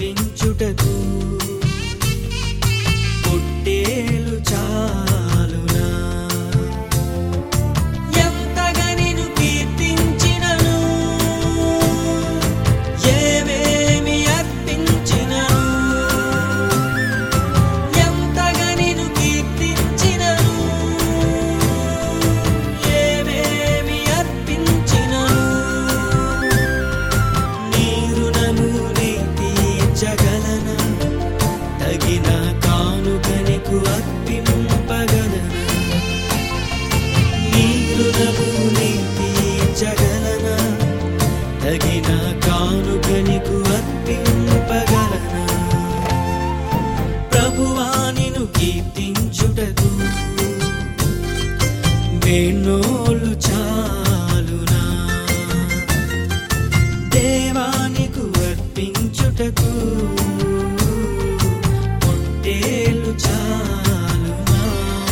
అర్పించుటకు పొట్టేలు చాలునా ఎంతగా నిన్ను కీర్తించినను ఏమేమి అర్పించినను ఎంతగా నిన్ను కీర్తించినను ఏమేమి అర్పించినను నీ రుణమునే తీర్చగలనా తగిన కానుకనికు అర్పింపగలనా నీ రుణమునే తీర్చగలనా తగిన కానుకనికు అర్పింపగలనా ప్రభువానిను కీర్తించుటకు వేణోలు చాలునా దేవానికు అర్పించుటకు పొట్టేలు చాలునా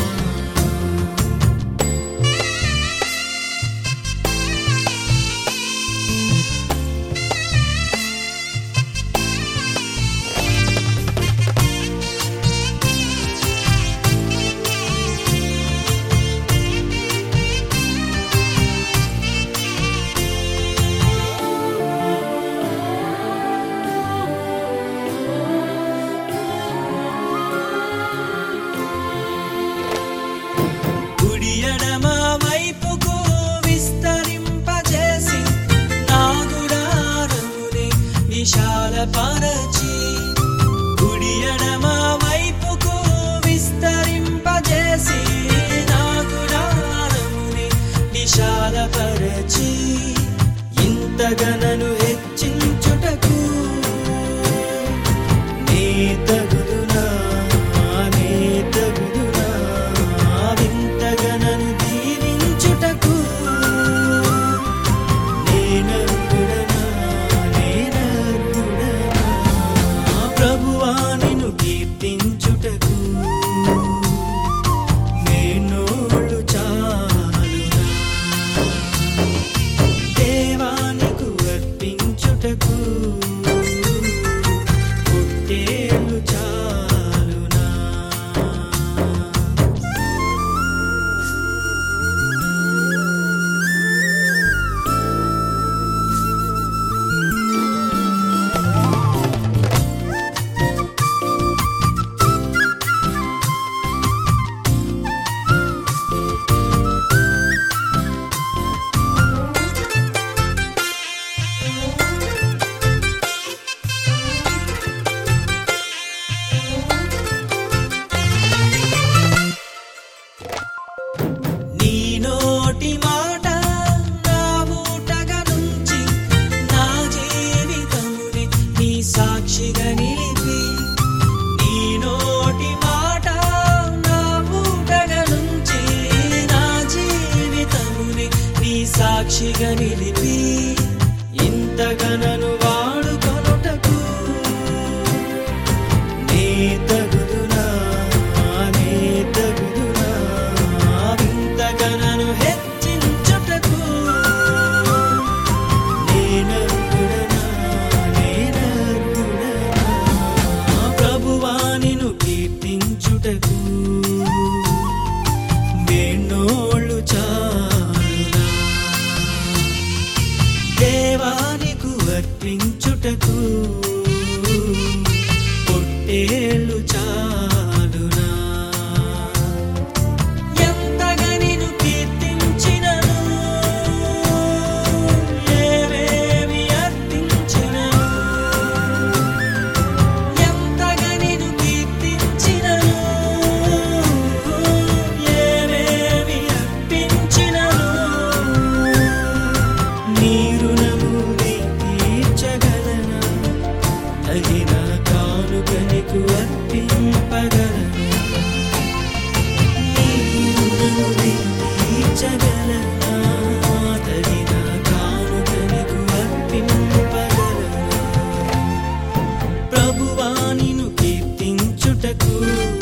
కుడి ఎడమ వైపుకు విస్తరింపజేసి నా గుడారముని విశాలపరచి కుడి ఎడమ వైపుకు విస్తరింపజేసి నా గుడారముని విశాలపరచి ఇంతగనను హెచ్చించుటకు నీ తగుదునా నీ తగుదునా వింతగనను దీవించుటకు నేనర్హుడనా నేనర్హుడనా ప్రభువా నిన్ను కీర్తించుటకు నేనోళ్ళు చాలునా దేవానికు అర్పించుటకు పుట్టేలు చాలునా నీ నోటి మాట నా ఊటగా నుంచి నా జీవితముని నీ సాక్షిగా నిలిపి నీ నోటి మాట నా ఊటగా నుంచి నా జీవితముని నీ సాక్షిగా నిలిపి ఇంతగా నన్ను వాడుకొనుటకు నీ తగుదునా నీ తగుదునా వింతగా నన్ను హెచ్చించుటకు నేనర్హుడనా నేనర్హుడనా ప్రభువా నిన్ను కీర్తించుటకు వేణోళ్ళు చాలునా దేవానికు అర్పించుటకు పొట్టేళ్ళు చాలునా ఎంతగా నిన్ను కీర్తించినను ఏవేమి అర్పించినను ఎంతగా నిన్ను కీర్తించినను ఏవేమి అర్పించినను నీ రుణము నీ తీర్చగలనా తగిన కానుకనికు అర్పింపగలనా నీ రుణము నీ తీర్చగలనా తగిన కానుకనికు అర్పింపగలనా ప్రభువా నిన్ను కీర్తించుటకు